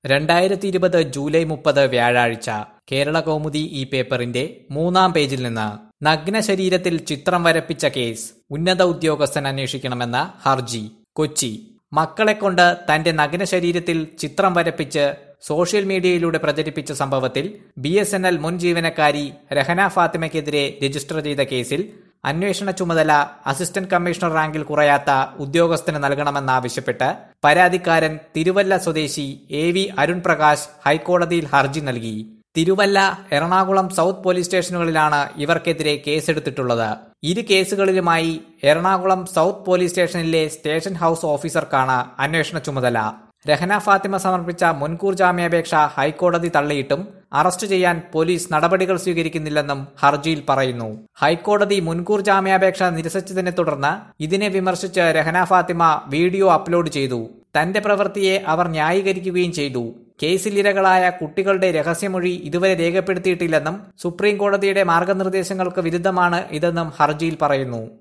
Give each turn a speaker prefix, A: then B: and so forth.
A: രണ്ടായിരത്തി ഇരുപത് ജൂലൈ മുപ്പത് വ്യാഴാഴ്ച കേരള കൗമുദി ഈ പേപ്പറിന്റെ മൂന്നാം പേജിൽ നിന്ന് നഗ്ന ശരീരത്തിൽ ചിത്രം വരപ്പിച്ച കേസ് ഉന്നത ഉദ്യോഗസ്ഥൻ അന്വേഷിക്കണമെന്ന ഹർജി കൊച്ചി മക്കളെ കൊണ്ട് തന്റെ നഗ്ന ശരീരത്തിൽ ചിത്രം വരപ്പിച്ച് സോഷ്യൽ മീഡിയയിലൂടെ പ്രചരിപ്പിച്ച സംഭവത്തിൽ ബി എസ് എൻ എൽ മുൻ ജീവനക്കാരി രഹന ഫാത്തിമയ്ക്കെതിരെ രജിസ്റ്റർ ചെയ്ത കേസിൽ അന്വേഷണ ചുമതല അസിസ്റ്റന്റ് കമ്മീഷണർ റാങ്കിൽ കുറയാത്ത ഉദ്യോഗസ്ഥന് നൽകണമെന്നാവശ്യപ്പെട്ട് പരാതിക്കാരൻ തിരുവല്ല സ്വദേശി എ വി അരുൺ പ്രകാശ് ഹൈക്കോടതിയിൽ ഹർജി നൽകി തിരുവല്ല എറണാകുളം സൗത്ത് പോലീസ് സ്റ്റേഷനുകളിലാണ് ഇവർക്കെതിരെ കേസെടുത്തിട്ടുള്ളത് ഇരു കേസുകളിലുമായി എറണാകുളം സൗത്ത് പോലീസ് സ്റ്റേഷനിലെ സ്റ്റേഷൻ ഹൌസ് ഓഫീസർക്കാണ് അന്വേഷണ ചുമതല രഹന ഫാത്തിമ സമർപ്പിച്ച മുൻകൂർ ജാമ്യാപേക്ഷ ഹൈക്കോടതി തള്ളിയിട്ടും അറസ്റ്റ് ചെയ്യാൻ പോലീസ് നടപടികൾ സ്വീകരിക്കുന്നില്ലെന്നും ഹർജിയിൽ പറയുന്നു ഹൈക്കോടതി മുൻകൂർ ജാമ്യാപേക്ഷ നിരസിച്ചതിനെ തുടർന്ന് ഇതിനെ വിമർശിച്ച് രഹന ഫാത്തിമ വീഡിയോ അപ്ലോഡ് ചെയ്തു തന്റെ പ്രവൃത്തിയെ അവർ ന്യായീകരിക്കുകയും ചെയ്തു കേസിൽ ഇരകളായ കുട്ടികളുടെ രഹസ്യമൊഴി ഇതുവരെ രേഖപ്പെടുത്തിയിട്ടില്ലെന്നും സുപ്രീം കോടതിയുടെ മാർഗനിർദ്ദേശങ്ങൾക്ക് വിരുദ്ധമാണ് ഇതെന്നും ഹർജിയിൽ പറയുന്നു